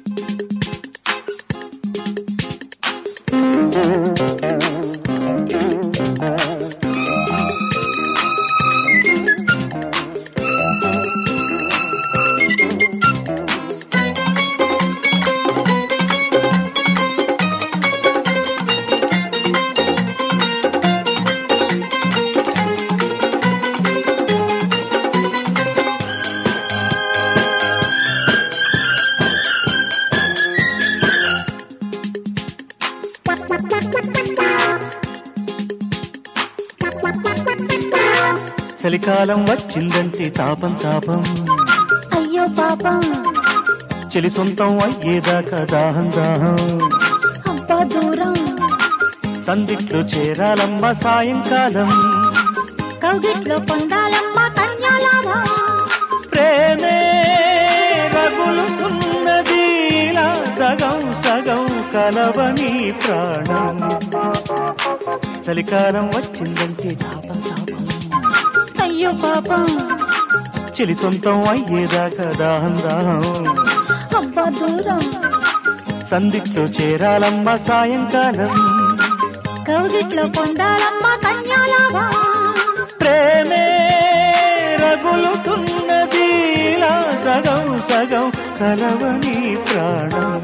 చలికాలం వచ్చిందంటే తాపం తాపం అయ్యో పాపం చెలి సొంతం అయ్యేదాకా దాహం దాహం అబ్బా దూరం సందిట్లో చేరాలమ్మ సాయంకాలం కౌగిట్లో పొందాలమ్మ కన్యాలాభం ప్రేమే రగులుతున్నది ఇలా సగం సగం కలవని ప్రాణం చలికాలం వచ్చిందంటే తాపం తాపం అయ్యో పాపం చెలి సొంతం అయ్యేదాకా దాహం దాహం అబ్బా దూరం సందిట్లో చేరాలమ్మ సాయంకాలం కౌగిట్లో పొందాలమ్మ కన్యాలాభం ప్రేమే రగులుతున్నది ఇలా సగం సగం కలవని ప్రాణం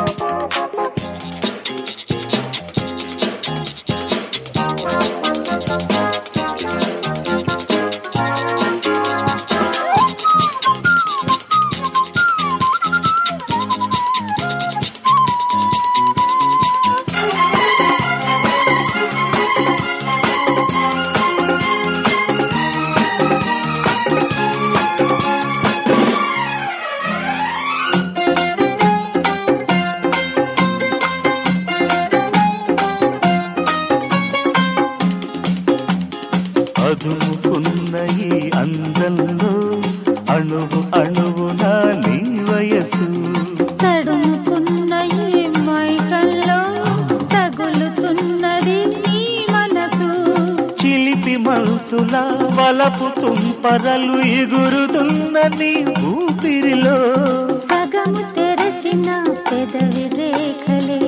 అదుముకున్న ఈ అందంలో అణువు అణువున నీ వయసు తడుముకున్న ఈ మైకంలో తగులుతున్నది నీ మనసు చిలిపి మనసుల వలపు తుంపరలు ఎగురుతున్న నీ ఊపిరిలో సగము తెరచిన పెదవి రేఖలే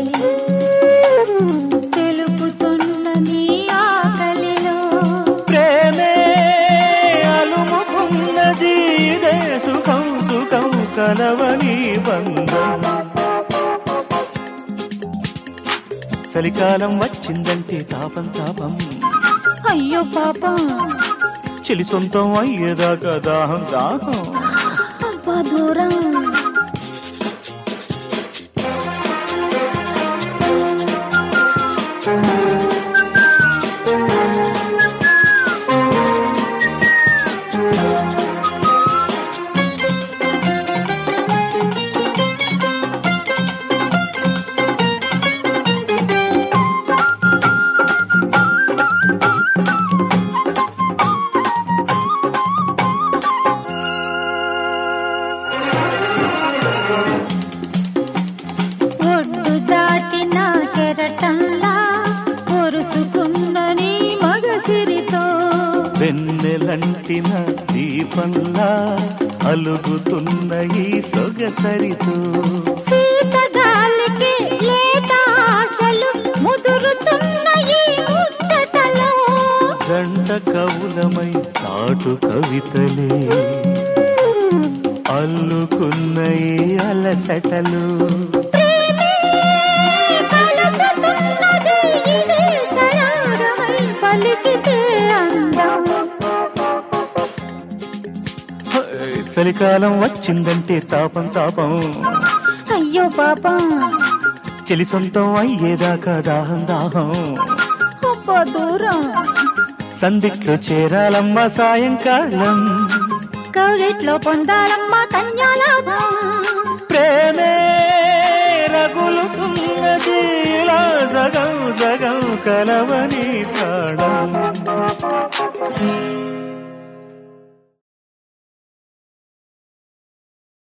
తెలుపుతున్న నీ ఆకలిలో ప్రేమే అలుముకున్నది ఇదే సుఖం సుఖం కలవని బంధం చలికాలం వచ్చిందంటే తాపం తాపం అయ్యో పాపం చెలి సొంతం అయ్యేదాకా దాహం దాహం అబ్బా దూరం ఒడ్డు దాటిన కెరటంలా పొరుసుకున్న నీ మగసిరితో వెన్నెలంటిన దీపంలా అలుగుతున్న ఈ సొగసరితో శీతగాలికి లేత ఆశలు ముదురుతున్న ఈ ముచ్చటలో గంట కవులమై నాటు కవితలే అల్లుకున్న ఈ అలసటలు ప్రేమే కలుపుతున్నది ఇదే సరాగమై పలికితే అందం హై, చలికాలం వచ్చిందంటే తాపం తాపం అయ్యో పాపం చెలి సొంతం అయ్యేదాకా దాహం దాహం అబ్బా దూరం సందిట్లో చేరాలమ్మ సాయంకాలం కౌగిట్లో పొందాలమ్మ కన్యాలాభం ప్రేమే రగులుతున్నది ఇలా సగం సగం కలవని ప్రాణం